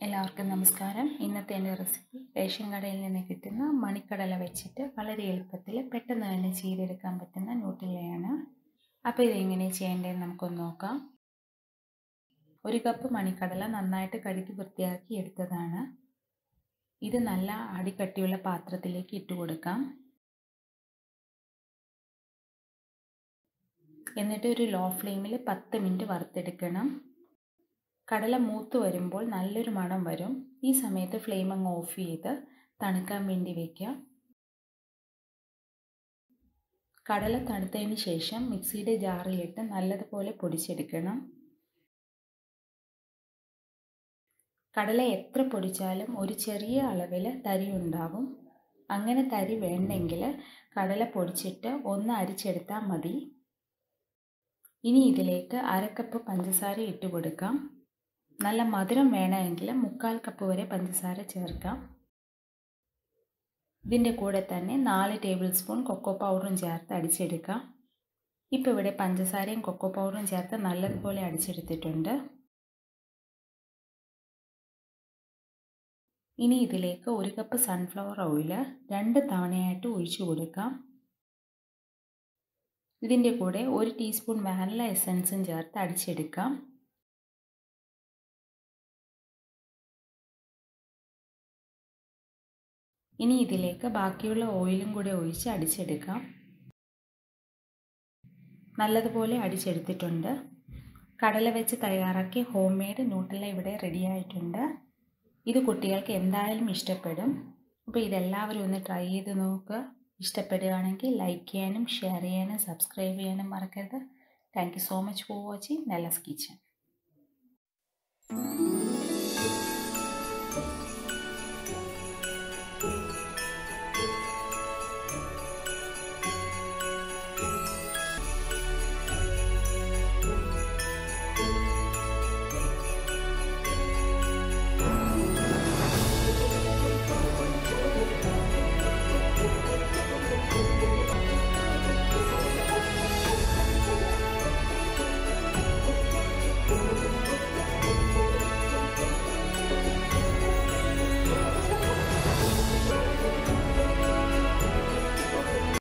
എല്ലാവർക്കും നമസ്കാരം ഇന്നത്തെ എൻ്റെ റെസിപ്പി റേഷൻ കടയിൽ നിന്ന് കിട്ടുന്ന മണിക്കടല വെച്ചിട്ട് വളരെ എളുപ്പത്തിൽ പെട്ടെന്ന് തന്നെ ചെയ്തെടുക്കാൻ പറ്റുന്ന ന്യൂട്ടിലയാണ് അപ്പോൾ ഇതെങ്ങനെ ചെയ്യേണ്ടതെന്ന് നമുക്കൊന്ന് നോക്കാം ഒരു കപ്പ് മണിക്കടല നന്നായിട്ട് കഴുകി വൃത്തിയാക്കി എടുത്തതാണ് ഇത് നല്ല അടിക്കട്ടിയുള്ള പാത്രത്തിലേക്ക് ഇട്ട് കൊടുക്കാം എന്നിട്ട് ഒരു ലോ ഫ്ലെയിമിൽ പത്ത് മിനിറ്റ് വറുത്തെടുക്കണം കടല മൂത്ത് വരുമ്പോൾ നല്ലൊരു മണം വരും ഈ സമയത്ത് ഫ്ലെയിം അങ്ങ് ഓഫ് ചെയ്ത് തണുക്കാൻ വേണ്ടി വയ്ക്കാം കടല തണുത്തതിന് ശേഷം മിക്സിയുടെ ജാറിലിട്ട് നല്ലതുപോലെ പൊടിച്ചെടുക്കണം കടല എത്ര പൊടിച്ചാലും ഒരു ചെറിയ അളവിൽ തരി ഉണ്ടാകും അങ്ങനെ തരി വേണ്ടെങ്കിൽ കടല പൊടിച്ചിട്ട് ഒന്ന് അരിച്ചെടുത്താൽ മതി ഇനി ഇതിലേക്ക് അരക്കപ്പ് പഞ്ചസാര ഇട്ട് കൊടുക്കാം നല്ല മധുരം വേണമെങ്കിൽ മുക്കാൽ കപ്പ് വരെ പഞ്ചസാര ചേർക്കാം ഇതിൻ്റെ കൂടെ തന്നെ നാല് ടേബിൾ സ്പൂൺ കൊക്കോ പൗഡറും ചേർത്ത് അടിച്ചെടുക്കാം ഇപ്പോൾ ഇവിടെ പഞ്ചസാരയും കൊക്കോ പൗഡറും ചേർത്ത് നല്ലതുപോലെ അടിച്ചെടുത്തിട്ടുണ്ട് ഇനി ഇതിലേക്ക് ഒരു കപ്പ് സൺഫ്ലവർ ഓയിൽ രണ്ട് തവണയായിട്ട് ഒഴിച്ചു കൊടുക്കാം ഇതിൻ്റെ കൂടെ ഒരു ടീസ്പൂൺ വാനില എസൻസും ചേർത്ത് അടിച്ചെടുക്കാം ഇനി ഇതിലേക്ക് ബാക്കിയുള്ള ഓയിലും കൂടെ ഒഴിച്ച് അടിച്ചെടുക്കാം നല്ലതുപോലെ അടിച്ചെടുത്തിട്ടുണ്ട് കടല വെച്ച് തയ്യാറാക്കിയ ഹോം മെയ്ഡ് ന്യൂട്ടല ഇവിടെ റെഡി ആയിട്ടുണ്ട് ഇത് കുട്ടികൾക്ക് എന്തായാലും ഇഷ്ടപ്പെടും അപ്പോൾ ഇതെല്ലാവരും ഒന്ന് ട്രൈ ചെയ്ത് നോക്കുക ഇഷ്ടപ്പെടുകയാണെങ്കിൽ ലൈക്ക് ചെയ്യാനും ഷെയർ ചെയ്യാനും സബ്സ്ക്രൈബ് ചെയ്യാനും മറക്കരുത് thank you so much for watching Nella's kitchen